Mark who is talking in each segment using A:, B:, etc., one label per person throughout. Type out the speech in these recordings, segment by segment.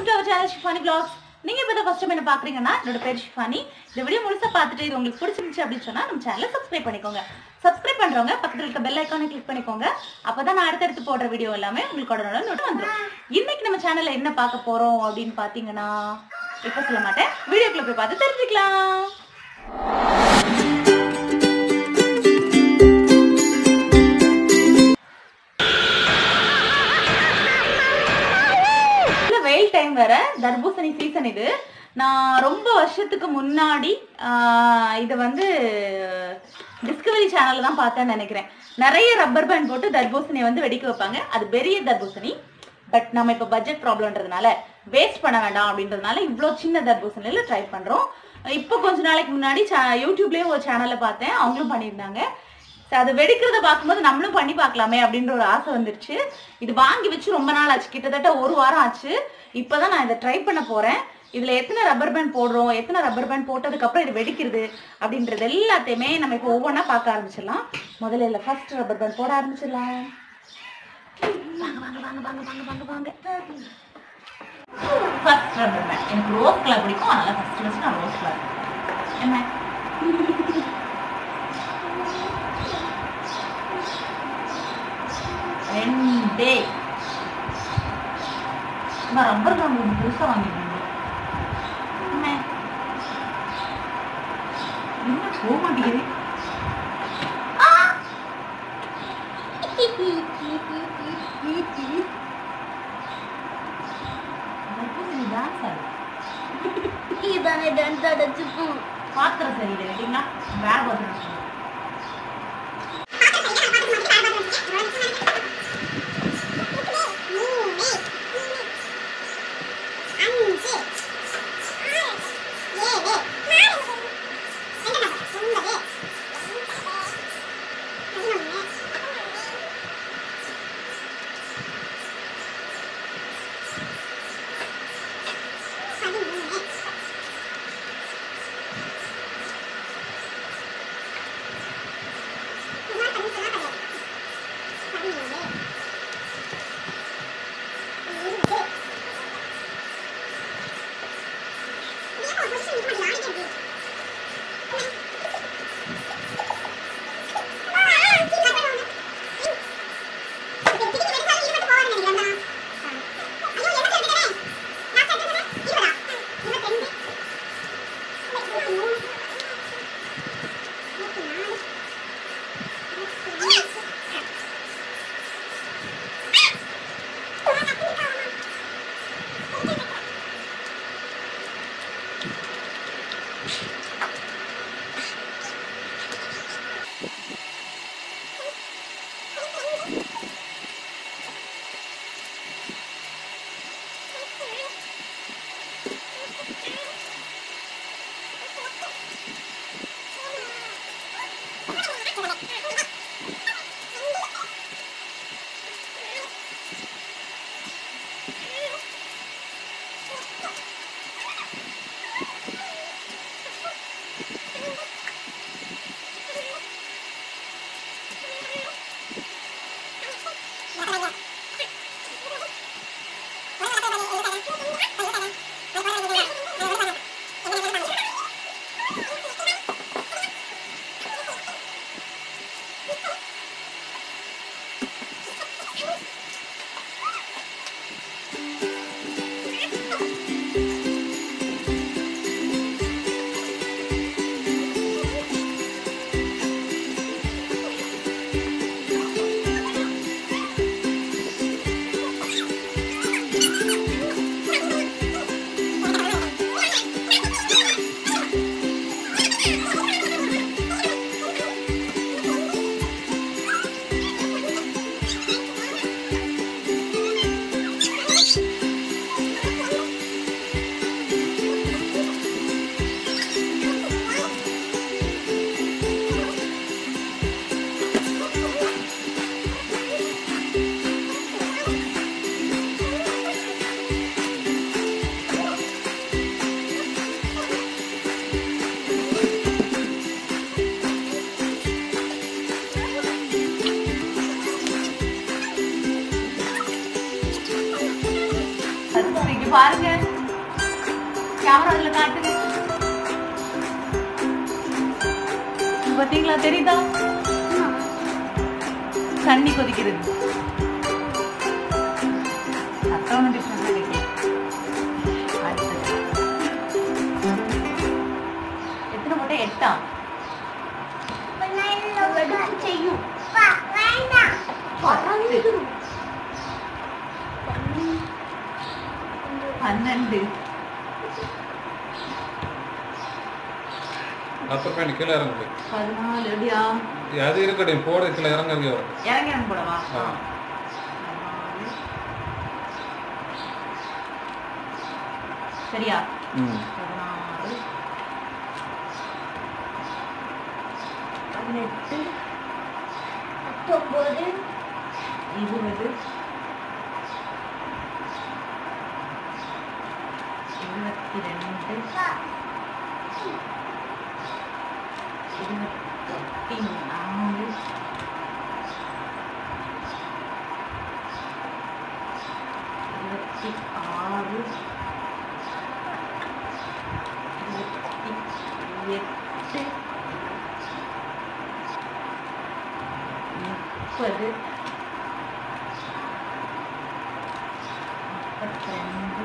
A: Welcome to our channel Shifani blogs நீங்க இப்போ தான் ஃபர்ஸ்ட் டைம் என்ன பாக்குறீங்கன்னா என்னோட பேர் ஷிஃபானி இந்த வீடியோ முழுசா பார்த்துட்டு இது உங்களுக்கு பிடிச்சிருந்துச்சு அப்படின்னு சொன்னா நம்ம சேனலை சப்ஸ்கிரைப் பண்ணிக்கோங்க சப்ஸ்கிரைப் பண்றவங்க பக்கத்துல இருக்க பெல் ஐக்கானை கிளிக் பண்ணிக்கோங்க அப்பதான் நான் அடுத்தடுத்து போடுற வீடியோ எல்லாமே உங்களுக்கு உடனே நோட்டு வந்துடும் இன்னைக்கு நம்ம சேனல்ல என்ன பார்க்க போறோம் அப்படின்னு பாத்தீங்கன்னா இப்ப சொல்ல மாட்டேன் வீடியோக்குள்ள போய் பார்த்து தெரிஞ்சுக்கலாம் இல்ல வெயில் டைம் வேற தர்பூசணி சீசன் இது நான் ரொம்ப வருஷத்துக்கு முன்னாடி ஆஹ், இதை வந்து டிஸ்கவரி சேனல்ல தான் பார்த்தேன்னு நினைக்கிறேன் நிறைய ரப்பர் பேண்ட் போட்டு தர்பூசணியை வந்து வெடிக்க வைப்பாங்க அது பெரிய தர்பூசணி பட் நம்ம இப்போ பட்ஜெட் ப்ராப்ளம்ன்றதுனால வேஸ்ட் பண்ண வேண்டாம் அப்படின்றதுனால இவ்வளோ சின்ன தர்பூசணியில் ட்ரை பண்ணுறோம் இப்போ கொஞ்ச நாளைக்கு முன்னாடி சே- யூடியூப்லேயே ஒரு சேனலில் பார்த்தேன் அவங்களும் பண்ணியிருந்தாங்க So, அது வெடிக்கிறத பார்க்கும்போது நம்மளும் பண்ணி பார்க்கலாமே அப்படின்ற ஒரு ஆசை வந்துருச்சு இது வாங்கி வச்சு ரொம்ப நாள் ஆச்சு கிட்டத்தட்ட ஒரு வாரம் ஆச்சு இப்போதான் நான் இதை ட்ரை பண்ண போறேன் இதுல எத்தனை ரப்பர் பேண்ட் போடுறோம் எத்தனை ரப்பர் பேண்ட் போட்டதுக்கு அப்புறம் இது வெடிக்கிறது அப்படின்றது எல்லாத்தையுமே நம்ம இப்போ ஒவ்வொன்றா பார்க்க ஆரம்பிச்சிடலாம் முதல்ல இல்லை ஃபர்ஸ்ட் ரப்பர் பேண்ட் போட ஆரம்பிச்சிடலாம் வாங்க வாங்க வாங்க வாங்க வாங்க வாங்க வாங்க ஃபர்ஸ்ட் ரப்பர் பேண்ட் எனக்கு ரோஸ் கலர் பிடிக்கும் அதனால ஃபர்ஸ்ட் ஃபர்ஸ்ட் நான் ரோஸ் கலர் என்ன ரெண்டே நான் ரப்பர் பேண்ட் ஒன்று புதுசாக வாங்கிருந்தேன் என்ன என்ன போக மாட்டேங்குது தர்பூசணி டான்ஸ் ஆடு
B: இதானே டான்ஸ் அடைச்சுக்கும்
A: பாத்திரம் சரியில்லை கேட்டீங்கன்னா வேற பாத்திரம் வச்சுக்கணும். இங்க பாருங்க கேமரா அதுல காட்டுங்க இங்க பாத்தீங்களா தெரியுதா தண்ணி கொதிக்கிறது சத்தம் ஒன்றும் டிஃப்ரெண்ட் கிடைக்கல அடுத்தது எத்தனை முட்டை எட்டா
B: செய்யும் வேண்டாம்
A: பத்து பன்னெண்டு
C: ரப்பர் பேண்ட் கீழே இறங்குது
A: பதினாலு எப்படியா
C: அது இருக்கட்டும் போட கீழே இறங்குறது வரும்
A: இறங்கி இறங்க போடவா
C: ஆ.
A: பதினாலு. சரியா
C: ம்
A: பதினாறு பதினெட்டு
B: பத்தொன்பது
A: இருபது இருபத்தி ரெண்டு இருபத்தி நாலு இருபத்தி ஆறு இருபத்தி எட்டு முப்பது முப்பத்திரெண்டு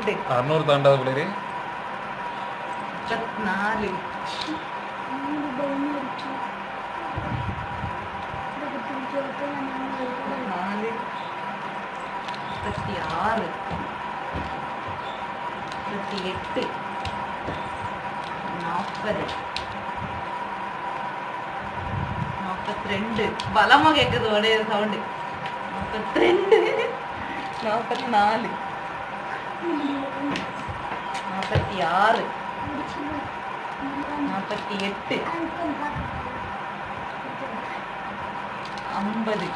A: ரெண்டு
C: அறுநூறு தாண்டாத பிள்ளைரி
A: முப்பத்தி நாலு
B: மூணு பவுன் இருக்கு இதுக்கு பிடிச்ச வரைக்கும் நான் நாங்கள்
A: நாலு முப்பத்தி ஆறு முப்பத்தி எட்டு நாற்பது நாற்பத்தி ரெண்டு பலமா கேக்குது ஒரே சவுண்டு நாற்பத்தி ரெண்டு நாற்பத்தி நாலு நாற்பத்தி ஆறு நாற்பத்தி எட்டு ஐம்பது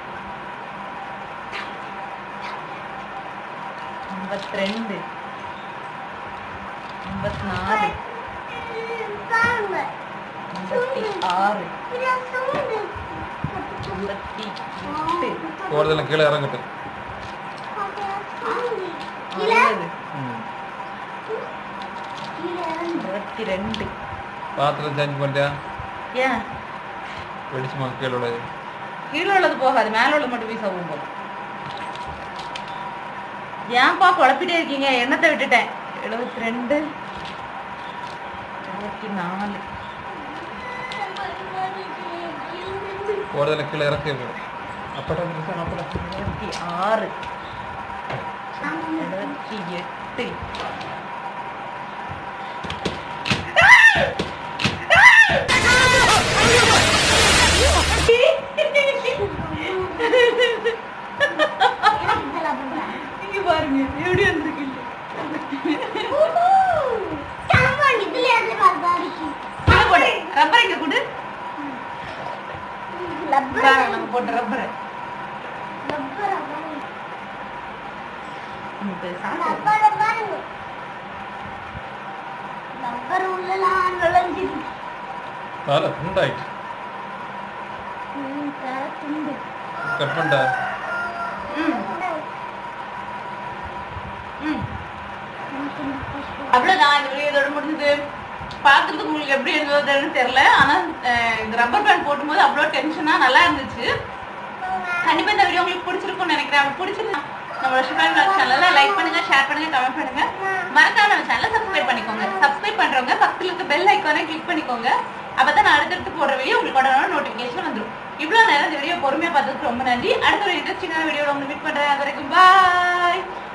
A: ஐம்பத்தி ரெண்டு ஐம்பத்தி நாலு
B: பாருங்க
A: ஐம்பத்தி ஆறு
B: இதுல சவுண்டு
A: ஐம்பத்தி எட்டு
C: போறதெல்லாம் கீழே இறங்கட்டும்
A: அறுபது
C: ம்
A: அறுபத்தி ரெண்டு
C: பாத்திரம் சேஞ்ச் பண்ணிட்டியா
A: ஏன்
C: வெடிச்சுமா கீழே உள்ளது
A: கீழே உள்ளது போகாது மேல உள்ளது மட்டும் போய் சவும் போகும் ஏன்பா குழப்பிட்டே இருக்கீங்க எண்ணத்தை விட்டுட்டேன் எழுபத்தி ரெண்டு எழுபத்தி நாலு
C: போறதெல்லாம் கீழே இறக்கி போடும் அப்படா நிமிஷம் அப்படா
A: எழுபத்தி ஆறு எழுபத்தி எட்டு இங்க பாருங்க எப்படி வந்திருக்கு
B: இதுல இருந்து பாருங்க
A: போடு ரப்பர் இங்க கொடு
B: லப்பர்
A: பாரு, நம்ம போட்ட ரப்பர்
B: லப்பர்
A: சாப்பிடு
B: லப்பர் பாருங்க லப்பர் உள்ளலாம் நுழைஞ்சிருக்கு
C: தலை துண்டாயிட்டு
B: ம், தர துண்டு
C: கட் பண்ணிட்டா
A: ம் ம்
B: எனக்கு இந்த புஷ்பம்.
A: அவ்வளவுதான் இந்த வீடியோ இதோட முடிஞ்சது பார்க்கறதுக்கு உங்களுக்கு எப்படி இருந்ததுன்னு தெரியல ஆனா அஹ், இந்த ரப்பர் பேண்ட் போடும்போது அவ்வளோ டென்ஷனா நல்லா இருந்துச்சு கண்டிப்பா இந்த வீடியோ உங்களுக்கு பிடிச்சிருக்கும்னு நினைக்கிறேன் அப்படி பிடிச்சிருந்தா நம்மளோட ஷிபான் பிளாக் சேனல்ல லைக் பண்ணுங்க ஷேர் பண்ணுங்க கமெண்ட் பண்ணுங்க மறக்காம நம்ம சேனலை சப்ஸ்கிரைப் பண்ணிக்கோங்க சப்ஸ்கிரைப் பண்றவங்க பக்கத்துல இருக்க பெல் ஐக்கானை கிளிக் பண்ணிக்கோங்க அப்பதான் நான் அடுத்தடுத்து போடுற வீடியோ உங்களுக்கு உடனே நோட்டிபிகேஷன் வந்துடும் இவ்வளவு நேரம் இந்த வீடியோ பொறுமையா பார்த்ததுக்கு ரொம்ப நன்றி அடுத்த ஒரு இன்ட்ரெஸ்டிங்கான வீடியோல உங்களை மீட் பண்றேன் அது வரைக்கும் பாய்